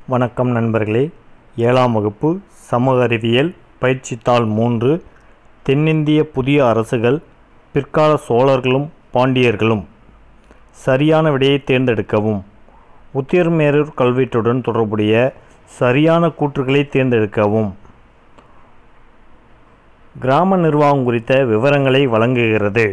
வணக்கம் நண்பர்களே ஏழாம் வகுப்பு சமூக அறிவியல் பயிற்சித்தாள் மூன்று தென்னிந்திய புதிய அரசுகள் பிற்கால சோழர்களும் பாண்டியர்களும் சரியான விடையை தேர்ந்தெடுக்கவும் உத்திரமேரூர் கல்வெட்டுடன் தொடர்புடைய சரியான கூற்றுகளை தேர்ந்தெடுக்கவும் கிராம நிர்வாகம் குறித்த விவரங்களை வழங்குகிறது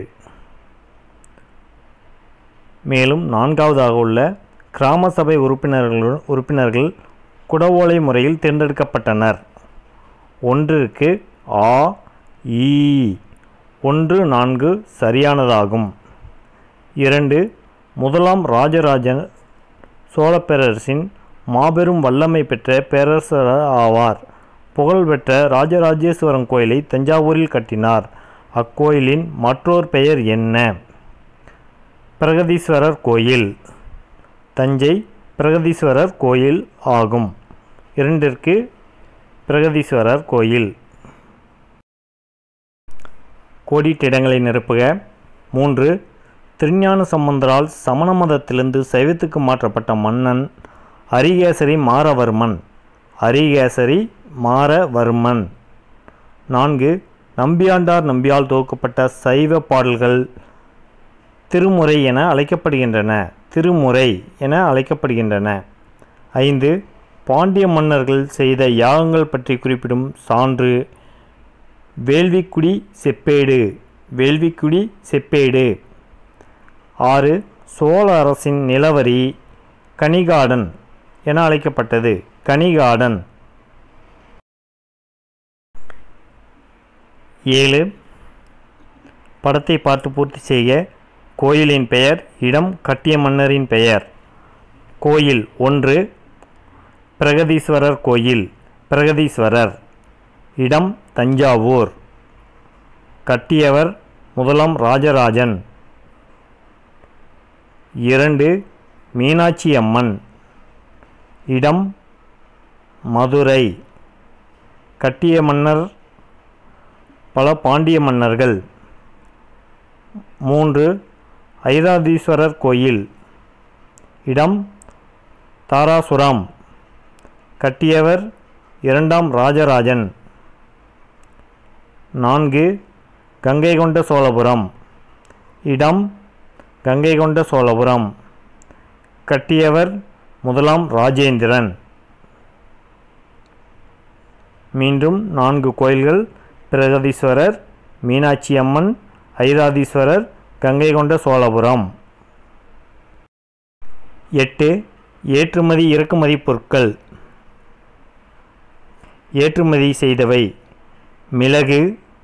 மேலும் நான்காவதாக உள்ள கிராம சபை உறுப்பினர்கள் உறுப்பினர்கள் குடவோலை முறையில் தேர்ந்தெடுக்கப்பட்டனர் ஒன்றிற்கு ஆ ஈ ஒன்று நான்கு சரியானதாகும் இரண்டு முதலாம் ராஜராஜன் சோழ பேரரசின் மாபெரும் வல்லமை பெற்ற பேரரசர் ஆவார் புகழ்பெற்ற ராஜராஜேஸ்வரன் கோயிலை தஞ்சாவூரில் கட்டினார் அக்கோயிலின் மற்றொரு பெயர் என்ன பிரகதீஸ்வரர் கோயில் தஞ்சை பிரகதீஸ்வரர் கோயில் ஆகும் இரண்டிற்கு பிரகதீஸ்வரர் கோயில் கோடிட்ட இடங்களை நிரப்புக மூன்று திருஞான சம்பந்தரால் சமண மதத்திலிருந்து சைவத்துக்கு மாற்றப்பட்ட மன்னன் அரிகேசரி மாரவர்மன் அரிகேசரி மாரவர்மன் நான்கு நம்பியாண்டார் நம்பியால் தொகுக்கப்பட்ட சைவ பாடல்கள் திருமுறை என அழைக்கப்படுகின்றன திருமுறை என அழைக்கப்படுகின்றன ஐந்து பாண்டிய மன்னர்கள் செய்த யாகங்கள் பற்றி குறிப்பிடும் சான்று வேள்விக்குடி செப்பேடு வேள்விக்குடி செப்பேடு ஆறு சோழ அரசின் நிலவரி கனிகாடன் என அழைக்கப்பட்டது கனிகாடன் ஏழு படத்தை பார்த்து பூர்த்தி செய்க கோயிலின் பெயர் இடம் கட்டிய மன்னரின் பெயர் கோயில் ஒன்று பிரகதீஸ்வரர் கோயில் பிரகதீஸ்வரர் இடம் தஞ்சாவூர் கட்டியவர் முதலாம் ராஜராஜன் இரண்டு மீனாட்சி அம்மன் இடம் மதுரை கட்டிய மன்னர் பல பாண்டிய மன்னர்கள் மூன்று ஐராதீஸ்வரர் கோயில் இடம் தாராசுரம் கட்டியவர் இரண்டாம் ராஜராஜன் நான்கு கங்கை கொண்ட சோழபுரம் இடம் கங்கை கொண்ட சோழபுரம் கட்டியவர் முதலாம் ராஜேந்திரன் மீண்டும் நான்கு கோயில்கள் பிரகதீஸ்வரர் மீனாட்சி அம்மன் ஐராதீஸ்வரர் கங்கை கொண்ட சோழபுரம் எட்டு ஏற்றுமதி இறக்குமதி பொருட்கள் ஏற்றுமதி செய்தவை மிளகு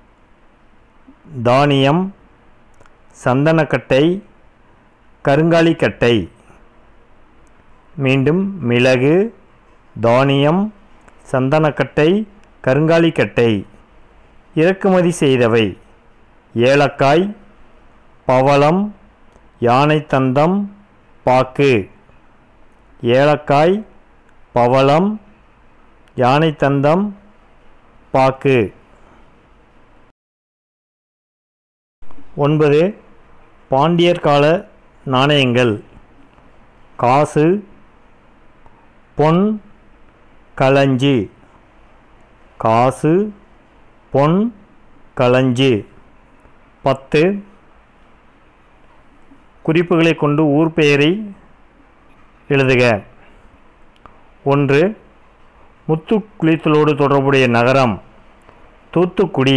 தானியம் சந்தனக்கட்டை கருங்காலிக்கட்டை மீண்டும் மிளகு தானியம் சந்தனக்கட்டை கருங்காலிக்கட்டை இறக்குமதி செய்தவை ஏலக்காய் பவளம் யானைத்தந்தம் பாக்கு ஏலக்காய் பவளம் யானைத்தந்தம் பாக்கு ஒன்பது பாண்டியர் கால நாணயங்கள் காசு பொன் களஞ்சி காசு பொன் களஞ்சி பத்து குறிப்புகளை கொண்டு ஊர் பெயரை எழுதுக ஒன்று முத்து குளித்தலோடு தொடர்புடைய நகரம் தூத்துக்குடி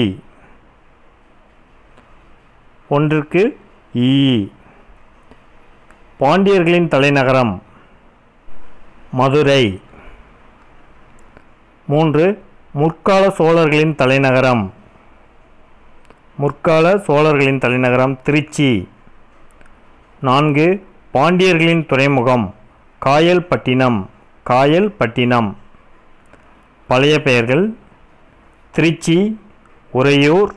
ஒன்றிற்கு ஈ பாண்டியர்களின் தலைநகரம் மதுரை மூன்று முற்கால சோழர்களின் தலைநகரம் முற்கால சோழர்களின் தலைநகரம் திருச்சி நான்கு பாண்டியர்களின் துறைமுகம் காயல்பட்டினம் காயல்பட்டினம் பழைய பெயர்கள் திருச்சி உறையூர்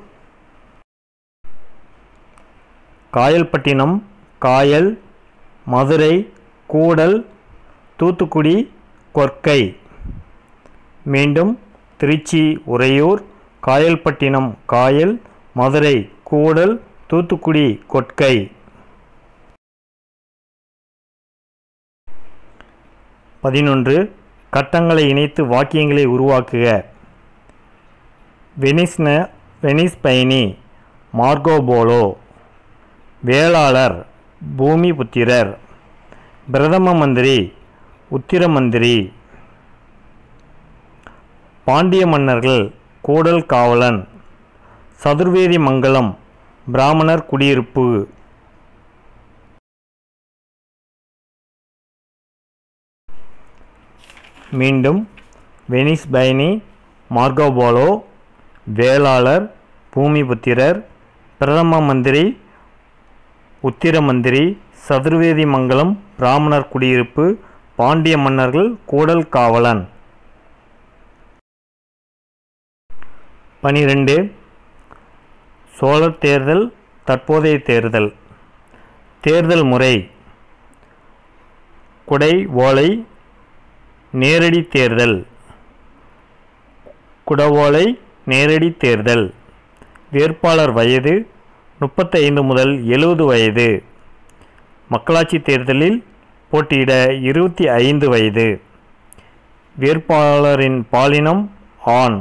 காயல்பட்டினம் காயல் மதுரை கூடல் தூத்துக்குடி கொர்க்கை மீண்டும் திருச்சி உறையூர் காயல்பட்டினம் காயல் மதுரை கூடல் தூத்துக்குடி கொட்கை பதினொன்று கட்டங்களை இணைத்து வாக்கியங்களை உருவாக்குக வெனிஸ்ன வெனிஸ் பயணி மார்கோபோலோ வேளாளர் பூமிபுத்திரர் பிரதம மந்திரி உத்திர மந்திரி பாண்டிய மன்னர்கள் கூடல் காவலன் சதுர்வேதி மங்கலம் பிராமணர் குடியிருப்பு மீண்டும் வெனிஸ் பயணி மார்கோபோலோ வேளாளர் பூமிபுத்திரர் பிரதம மந்திரி உத்திர மந்திரி சதுர்வேதி மங்கலம் பிராமணர் குடியிருப்பு பாண்டிய மன்னர்கள் கூடல் காவலன் பனிரெண்டு சோழர் தேர்தல் தற்போதைய தேர்தல் தேர்தல் முறை குடை ஓலை நேரடி தேர்தல் குடவோலை நேரடி தேர்தல் வேட்பாளர் வயது முப்பத்தைந்து முதல் எழுபது வயது மக்களாட்சி தேர்தலில் போட்டியிட இருபத்தி ஐந்து வயது வேட்பாளரின் பாலினம் ஆண்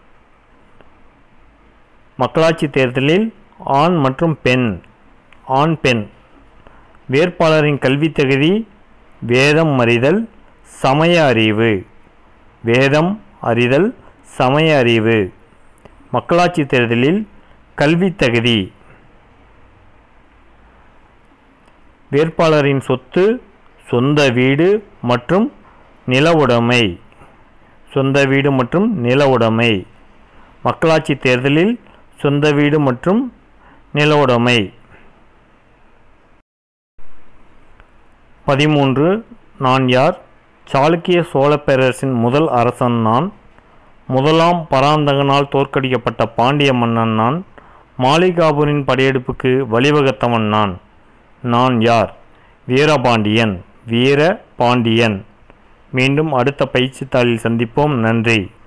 மக்களாட்சி தேர்தலில் ஆண் மற்றும் பெண் ஆண் பெண் வேட்பாளரின் கல்வித் தகுதி வேதம் அறிதல் சமய அறிவு வேதம் அறிதல் சமய அறிவு மக்களாட்சி தேர்தலில் கல்வித் தகுதி வேட்பாளரின் சொத்து சொந்த வீடு மற்றும் நில உடைமை சொந்த வீடு மற்றும் நில உடைமை மக்களாட்சி தேர்தலில் சொந்த வீடு மற்றும் நில உடைமை பதிமூன்று நான் யார் சாளுக்கிய சோழ பேரரசின் முதல் அரசன் நான் முதலாம் பராந்தகனால் தோற்கடிக்கப்பட்ட பாண்டிய மன்னன் நான் மாளிகாபூரின் படையெடுப்புக்கு வழிவகுத்தவன் நான் நான் யார் வீரபாண்டியன் வீர பாண்டியன் மீண்டும் அடுத்த பயிற்சித்தாளில் சந்திப்போம் நன்றி